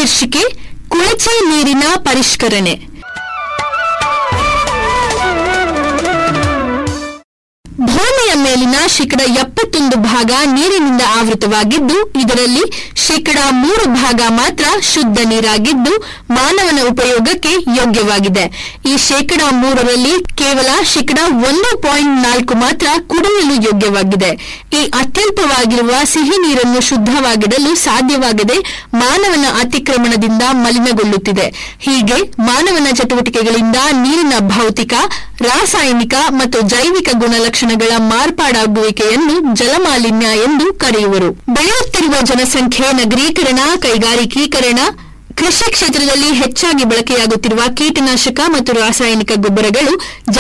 ಶೀರ್ಷಿಕೆ ಕೊಳಚೆ ನೀರಿನ ಪರಿಷ್ಕರಣೆ ಭೂಮಿಯ ಮೇಲಿನ ಶೇಕಡ ಎಪ್ಪತ್ತೊಂದು ಭಾಗ ನೀರಿನಿಂದ ಆವೃತವಾಗಿದ್ದು ಇದರಲ್ಲಿ ಶೇಕಡ ಮೂರು ಭಾಗ ಮಾತ್ರ ಶುದ್ಧ ನೀರಾಗಿದ್ದು ಮಾನವನ ಉಪಯೋಗಕ್ಕೆ ಯೋಗ್ಯವಾಗಿದೆ ಈ ಶೇಕಡ ಮೂರರಲ್ಲಿ ಕೇವಲ ಶೇಕಡ ಒಂದು ಪಾಯಿಂಟ್ ನಾಲ್ಕು ಮಾತ್ರ ಕುಡಿಯಲು ಯೋಗ್ಯವಾಗಿದೆ ಈ ಅತ್ಯಲ್ಪವಾಗಿರುವ ಸಿಹಿ ನೀರನ್ನು ಶುದ್ಧವಾಗಿಡಲು ಸಾಧ್ಯವಾಗದೆ ಮಾನವನ ಅತಿಕ್ರಮಣದಿಂದ ಮಲಿನಗೊಳ್ಳುತ್ತಿದೆ ಹೀಗೆ ಮಾನವನ ಚಟುವಟಿಕೆಗಳಿಂದ ನೀರಿನ ಭೌತಿಕ ರಾಸಾಯನಿಕ ಮತ್ತು ಜೈವಿಕ ಗುಣಲಕ್ಷಣಗಳ ಮಾರ್ಪಾಡಾಗುವಿಕೆಯನ್ನು ಜಲಮಾಲಿನ್ಯ ಎಂದು ಕರೆಯುವರು ಬೆಳೆಯುತ್ತಿರುವ ಜನಸಂಖ್ಯೆ ನಗರೀಕರಣ ಕೈಗಾರಿಕೀಕರಣ ಕೃಷಿ ಕ್ಷೇತ್ರದಲ್ಲಿ ಹೆಚ್ಚಾಗಿ ಬಳಕೆಯಾಗುತ್ತಿರುವ ಕೀಟನಾಶಕ ಮತ್ತು ರಾಸಾಯನಿಕ ಗೊಬ್ಬರಗಳು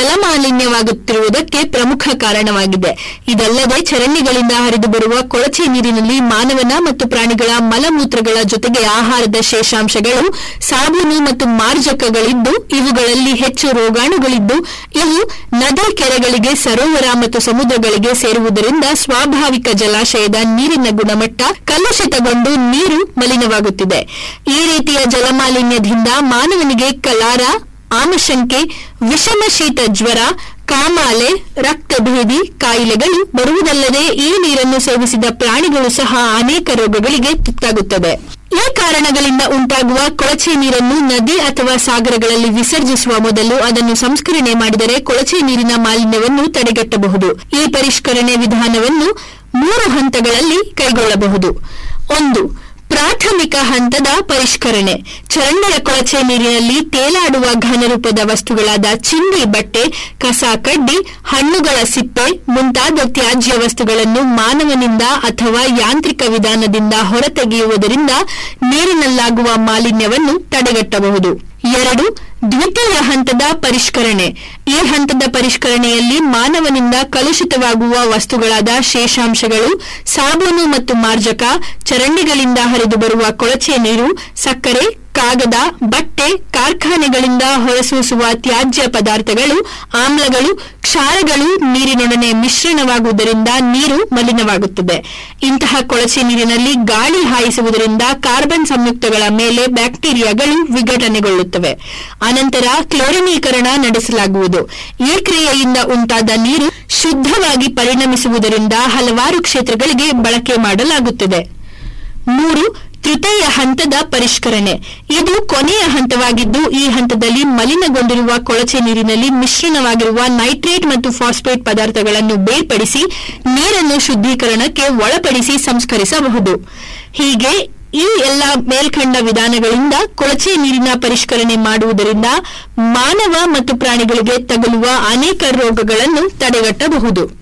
ಜಲಮಾಲಿನ್ಯವಾಗುತ್ತಿರುವುದಕ್ಕೆ ಪ್ರಮುಖ ಕಾರಣವಾಗಿದೆ ಇದಲ್ಲದೆ ಚರಂಡಿಗಳಿಂದ ಹರಿದು ಬರುವ ಕೊಳಚೆ ನೀರಿನಲ್ಲಿ ಮಾನವನ ಮತ್ತು ಪ್ರಾಣಿಗಳ ಮಲಮೂತ್ರಗಳ ಜೊತೆಗೆ ಆಹಾರದ ಶೇಷಾಂಶಗಳು ಸಾಬೂನು ಮತ್ತು ಮಾರ್ಜಕಗಳಿದ್ದು ಇವುಗಳಲ್ಲಿ ಹೆಚ್ಚು ರೋಗಾಣುಗಳಿದ್ದು ಇವು ನದಿ ಕೆರೆಗಳಿಗೆ ಸರೋವರ ಮತ್ತು ಸಮುದ್ರಗಳಿಗೆ ಸೇರುವುದರಿಂದ ಸ್ವಾಭಾವಿಕ ಜಲಾಶಯದ ನೀರಿನ ಗುಣಮಟ್ಟ ಕಲುಷಿತಗೊಂಡು ನೀರು ಮಲಿನವಾಗುತ್ತಿದೆ ಈ ರೀತಿಯ ಜಲಮಾಲಿನ್ಯದಿಂದ ಮಾನವನಿಗೆ ಕಲಾರ ಆಮಶಂಕೆ ವಿಷಮ ಶೀತ ಜ್ವರ ಕಾಮಾಲೆ ರಕ್ತಭೇದಿ ಕಾಯಿಲೆಗಳು ಬರುವುದಲ್ಲದೆ ಈ ನೀರನ್ನು ಸೇವಿಸಿದ ಪ್ರಾಣಿಗಳು ಸಹ ಅನೇಕ ರೋಗಗಳಿಗೆ ತುತ್ತಾಗುತ್ತದೆ ಈ ಕಾರಣಗಳಿಂದ ಉಂಟಾಗುವ ಕೊಳಚೆ ನೀರನ್ನು ನದಿ ಅಥವಾ ಸಾಗರಗಳಲ್ಲಿ ವಿಸರ್ಜಿಸುವ ಮೊದಲು ಅದನ್ನು ಸಂಸ್ಕರಣೆ ಮಾಡಿದರೆ ಕೊಳಚೆ ನೀರಿನ ಮಾಲಿನ್ಯವನ್ನು ತಡೆಗಟ್ಟಬಹುದು ಈ ಪರಿಷ್ಕರಣೆ ವಿಧಾನವನ್ನು ಮೂರು ಹಂತಗಳಲ್ಲಿ ಕೈಗೊಳ್ಳಬಹುದು ಒಂದು ಪ್ರಾಥಮಿಕ ಹಂತದ ಪರಿಷ್ಕರಣೆ ಚರಂಡಿಯ ಕೊಳಚೆ ನೀರಿನಲ್ಲಿ ತೇಲಾಡುವ ಘನರೂಪದ ವಸ್ತುಗಳಾದ ಚಿಂದಿ ಬಟ್ಟೆ ಕಸ ಕಡ್ಡಿ ಹಣ್ಣುಗಳ ಸಿಪ್ಪೆ ಮುಂತಾದ ತ್ಯಾಜ್ಯ ವಸ್ತುಗಳನ್ನು ಮಾನವನಿಂದ ಅಥವಾ ಯಾಂತ್ರಿಕ ವಿಧಾನದಿಂದ ಹೊರತೆಗೆಯುವುದರಿಂದ ನೀರಿನಲ್ಲಾಗುವ ಮಾಲಿನ್ಯವನ್ನು ತಡೆಗಟ್ಟಬಹುದು ಎರಡು ದ್ವಿತೀಯ ಹಂತದ ಪರಿಷ್ಕರಣೆ ಈ ಹಂತದ ಪರಿಷ್ಕರಣೆಯಲ್ಲಿ ಮಾನವನಿಂದ ಕಲುಷಿತವಾಗುವ ವಸ್ತುಗಳಾದ ಶೇಷಾಂಶಗಳು ಸಾಬೂನು ಮತ್ತು ಮಾರ್ಜಕ ಚರಂಡಿಗಳಿಂದ ಹರಿದು ಬರುವ ಕೊಳಚೆ ನೀರು ಸಕ್ಕರೆ ಕಾಗದ ಬಟ್ಟೆ ಕಾರ್ಖಾನೆಗಳಿಂದ ಹೊರಸೂಸುವ ತ್ಯಾಜ್ಯ ಪದಾರ್ಥಗಳು ಆಮ್ಲಗಳು ಕ್ಷಾರಗಳು ನೀರಿನೊಡನೆ ಮಿಶ್ರಣವಾಗುವುದರಿಂದ ನೀರು ಮಲಿನವಾಗುತ್ತದೆ ಇಂತಹ ಕೊಳಚೆ ನೀರಿನಲ್ಲಿ ಗಾಳಿ ಹಾಯಿಸುವುದರಿಂದ ಕಾರ್ಬನ್ ಸಂಯುಕ್ತಗಳ ಮೇಲೆ ಬ್ಯಾಕ್ಟೀರಿಯಾಗಳು ವಿಘಟನೆಗೊಳ್ಳುತ್ತವೆ ಅನಂತರ ಕ್ಲೋರಿನೀಕರಣ ನಡೆಸಲಾಗುವುದು ಈ ಕ್ರಿಯೆಯಿಂದ ಉಂಟಾದ ನೀರು ಶುದ್ಧವಾಗಿ ಪರಿಣಮಿಸುವುದರಿಂದ ಹಲವಾರು ಕ್ಷೇತ್ರಗಳಿಗೆ ಬಳಕೆ ಮಾಡಲಾಗುತ್ತದೆ ಮೂರು ತೃತೀಯ ಹಂತದ ಪರಿಷ್ಕರಣೆ ಇದು ಕೊನೆಯ ಹಂತವಾಗಿದ್ದು ಈ ಹಂತದಲ್ಲಿ ಮಲಿನಗೊಂಡಿರುವ ಕೊಳಚೆ ನೀರಿನಲ್ಲಿ ಮಿಶ್ರಣವಾಗಿರುವ ನೈಟ್ರೇಟ್ ಮತ್ತು ಫಾಸ್ಫೇಟ್ ಪದಾರ್ಥಗಳನ್ನು ಬೇರ್ಪಡಿಸಿ ನೀರನ್ನು ಶುದ್ಧೀಕರಣಕ್ಕೆ ಒಳಪಡಿಸಿ ಸಂಸ್ಕರಿಸಬಹುದು ಹೀಗೆ ಈ ಎಲ್ಲ ಮೇಲ್ಕಂಡ ವಿಧಾನಗಳಿಂದ ಕೊಳಚೆ ನೀರಿನ ಪರಿಷ್ಕರಣೆ ಮಾಡುವುದರಿಂದ ಮಾನವ ಮತ್ತು ಪ್ರಾಣಿಗಳಿಗೆ ತಗುಲುವ ಅನೇಕ ರೋಗಗಳನ್ನು ತಡೆಗಟ್ಟಬಹುದು